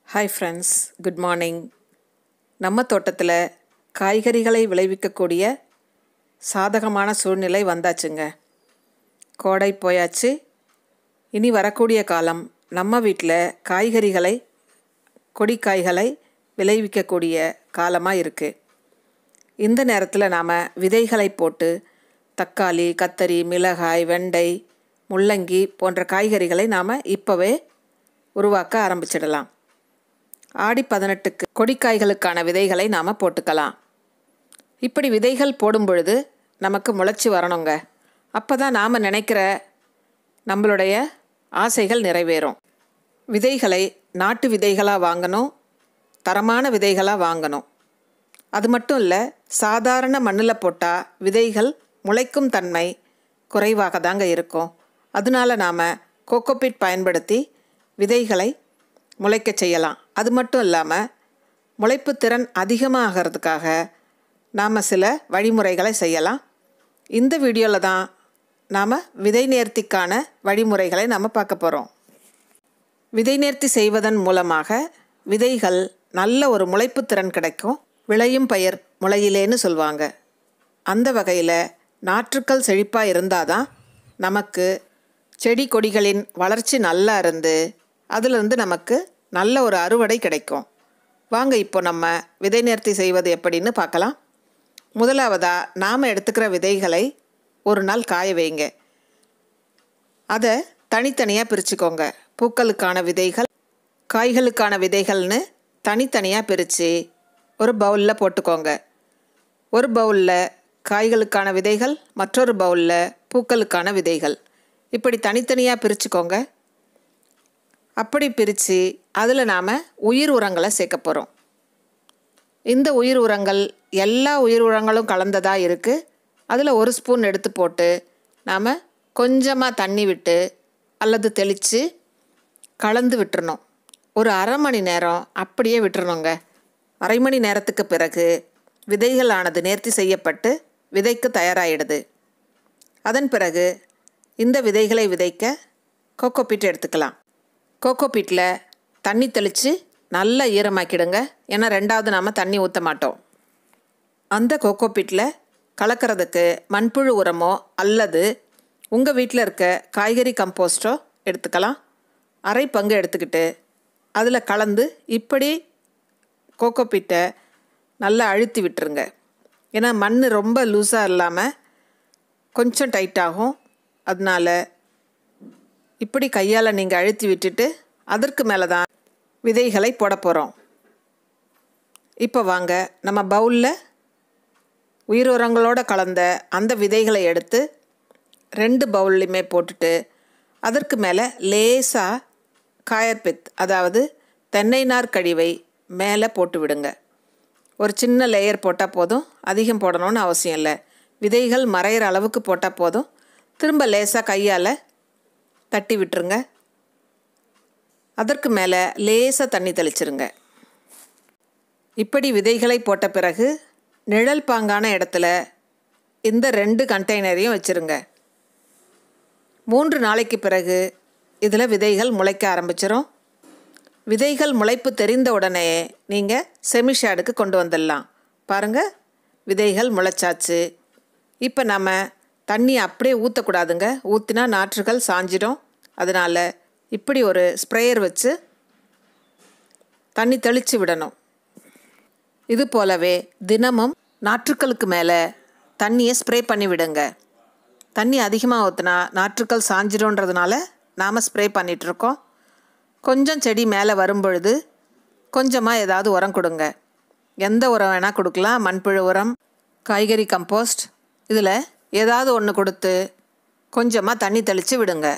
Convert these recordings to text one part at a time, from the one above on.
hi friends good morning நம்ம தோட்டத்தில் காய்கறிகளை விளைவிக்கக்கூடிய சாதகமான சூழ்நிலை வந்தாச்சுங்க கோடை போயாச்சு இனி வரக்கூடிய காலம் நம்ம வீட்டில் காய்கறிகளை கொடிக்காய்களை விளைவிக்கக்கூடிய காலமாக இருக்குது இந்த நேரத்தில் நாம் விதைகளை போட்டு தக்காளி கத்தரி மிளகாய் வெண்டை முள்ளங்கி போன்ற காய்கறிகளை நாம் இப்போவே உருவாக்க ஆரம்பிச்சிடலாம் ஆடி பதினெட்டுக்கு கொடிக்காய்களுக்கான விதைகளை நாம் போட்டுக்கலாம் இப்படி விதைகள் போடும் பொழுது நமக்கு முளைச்சி வரணுங்க அப்போ தான் நாம் நினைக்கிற நம்மளுடைய ஆசைகள் நிறைவேறும் விதைகளை நாட்டு விதைகளாக வாங்கணும் தரமான விதைகளாக வாங்கணும் அது மட்டும் இல்லை சாதாரண மண்ணில் போட்டால் விதைகள் முளைக்கும் தன்மை குறைவாக தாங்க இருக்கும் அதனால நாம் கோகோபிட் பயன்படுத்தி விதைகளை முளைக்க செய்யலாம் அது மட்டும் இல்லாமல் முளைப்பு திறன் அதிகமாகிறதுக்காக நாம் சில வழிமுறைகளை செய்யலாம் இந்த வீடியோவில் தான் நாம் விதை நேர்த்திக்கான வழிமுறைகளை நாம் பார்க்க போகிறோம் விதை நேர்த்தி செய்வதன் மூலமாக விதைகள் நல்ல ஒரு முளைப்பு திறன் கிடைக்கும் விளையும் பயிர் முளையிலேன்னு சொல்லுவாங்க அந்த வகையில் நாற்றுக்கள் செழிப்பாக இருந்தால் தான் நமக்கு செடி கொடிகளின் வளர்ச்சி நல்லா இருந்து அதிலிருந்து நமக்கு நல்ல ஒரு அறுவடை கிடைக்கும் வாங்க இப்போ நம்ம விதை நேர்த்தி செய்வது எப்படின்னு பார்க்கலாம் முதலாவதாக நாம் எடுத்துக்கிற விதைகளை ஒரு நாள் காய வைங்க அதை தனித்தனியாக பிரிச்சுக்கோங்க பூக்களுக்கான விதைகள் காய்களுக்கான விதைகள்னு தனித்தனியாக பிரித்து ஒரு பவுலில் போட்டுக்கோங்க ஒரு பவுலில் காய்களுக்கான விதைகள் மற்றொரு பவுலில் பூக்களுக்கான விதைகள் இப்படி தனித்தனியாக பிரிச்சுக்கோங்க அப்படி பிரித்து அதில் நாம் உயிர் உரங்களை சேர்க்க போகிறோம் இந்த உயிர் உரங்கள் எல்லா உயிர் உரங்களும் கலந்ததாக இருக்குது அதில் ஒரு ஸ்பூன் எடுத்து போட்டு நாம் கொஞ்சமாக தண்ணி விட்டு அல்லது தெளித்து கலந்து விட்டுறணும் ஒரு அரை மணி நேரம் அப்படியே விட்டுறணுங்க அரை மணி நேரத்துக்கு பிறகு விதைகளானது நேர்த்தி செய்யப்பட்டு விதைக்கு தயாராகிடுது அதன் பிறகு இந்த விதைகளை விதைக்க கோகோபீட் எடுத்துக்கலாம் கோகோபீட்டில் தண்ணி தெளித்து நல்லா ஈரமாக்கிடுங்க ஏன்னா ரெண்டாவது நாம் தண்ணி ஊற்ற மாட்டோம் அந்த கோகோபீட்டில் கலக்கிறதுக்கு மண்புழு உரமோ அல்லது உங்கள் வீட்டில் இருக்க காய்கறி கம்போஸ்டோ எடுத்துக்கலாம் அரை பங்கு எடுத்துக்கிட்டு அதில் கலந்து இப்படி கோகோபீட்டை நல்லா அழுத்தி விட்டுருங்க ஏன்னா மண் ரொம்ப லூஸாக இல்லாமல் கொஞ்சம் டைட்டாகும் அதனால் இப்படி கையால் நீங்கள் அழுத்தி விட்டுட்டு அதற்கு மேலே தான் விதைகளை போட போகிறோம் இப்போ வாங்க நம்ம பவுலில் உயிர் உரங்களோடு கலந்த அந்த விதைகளை எடுத்து ரெண்டு பவுல்லையுமே போட்டுட்டு அதற்கு மேலே லேசாக காயர்பித் அதாவது தென்னை நார் கழிவை மேலே போட்டு விடுங்க ஒரு சின்ன லேயர் போட்டால் போதும் அதிகம் போடணும்னு அவசியம் இல்லை விதைகள் மறையிற அளவுக்கு போட்டால் போதும் திரும்ப லேசாக கையால் தட்டி விட்டுருங்க அதற்கு மேலே லேசாக தண்ணி தெளிச்சிருங்க இப்படி விதைகளை போட்ட பிறகு நிழல் பாங்கான இடத்துல இந்த ரெண்டு கண்டெய்னரையும் வச்சுருங்க மூன்று நாளைக்கு பிறகு இதில் விதைகள் முளைக்க ஆரம்பிச்சிடும் விதைகள் முளைப்பு தெரிந்த உடனே நீங்கள் செமிஷேடுக்கு கொண்டு வந்துடலாம் பாருங்கள் விதைகள் முளைச்சாச்சு இப்போ நம்ம தண்ணி அப்படியே ஊற்றக்கூடாதுங்க ஊற்றினா நாற்றுகள் சாஞ்சிடும் அதனால் இப்படி ஒரு ஸ்ப்ரேயர் வச்சு தண்ணி தெளித்து விடணும் இது போலவே தினமும் நாற்றுக்களுக்கு மேலே தண்ணியை ஸ்ப்ரே பண்ணி விடுங்க தண்ணி அதிகமாக ஊற்றினா நாற்றுக்கள் சாஞ்சிடும்ன்றதுனால நாம் ஸ்ப்ரே பண்ணிகிட்ருக்கோம் கொஞ்சம் செடி மேலே வரும்பொழுது கொஞ்சமாக ஏதாவது உரம் கொடுங்க எந்த உரம் வேணால் கொடுக்கலாம் மண்புழு உரம் காய்கறி கம்போஸ்ட் இதில் ஏதாவது ஒன்று கொடுத்து கொஞ்சமாக தண்ணி தெளித்து விடுங்க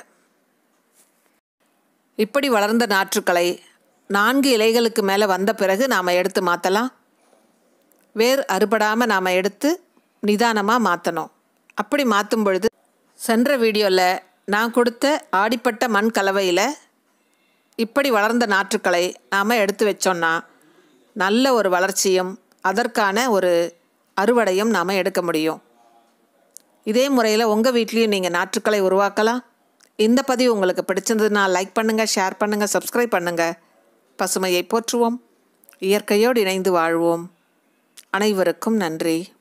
இப்படி வளர்ந்த நாற்றுக்களை நான்கு இலைகளுக்கு மேலே வந்த பிறகு நாம் எடுத்து மாற்றலாம் வேர் அறுபடாமல் நாம் எடுத்து நிதானமாக மாற்றணும் அப்படி மாற்றும் பொழுது சென்ற வீடியோவில் நான் கொடுத்த ஆடிப்பட்ட மண் கலவையில் இப்படி வளர்ந்த நாற்றுக்களை நாம் எடுத்து வச்சோன்னா நல்ல ஒரு வளர்ச்சியும் அதற்கான ஒரு அறுவடையும் நாம் எடுக்க முடியும் இதே முறையில் உங்கள் வீட்லேயும் நீங்கள் நாற்றுக்களை உருவாக்கலாம் இந்த பதிவு உங்களுக்கு பிடிச்சிருந்ததுன்னா லைக் பண்ணுங்கள் ஷேர் பண்ணுங்கள் சப்ஸ்கிரைப் பண்ணுங்கள் பசுமையை போற்றுவோம் இயற்கையோடு இணைந்து வாழ்வோம் அனைவருக்கும் நன்றி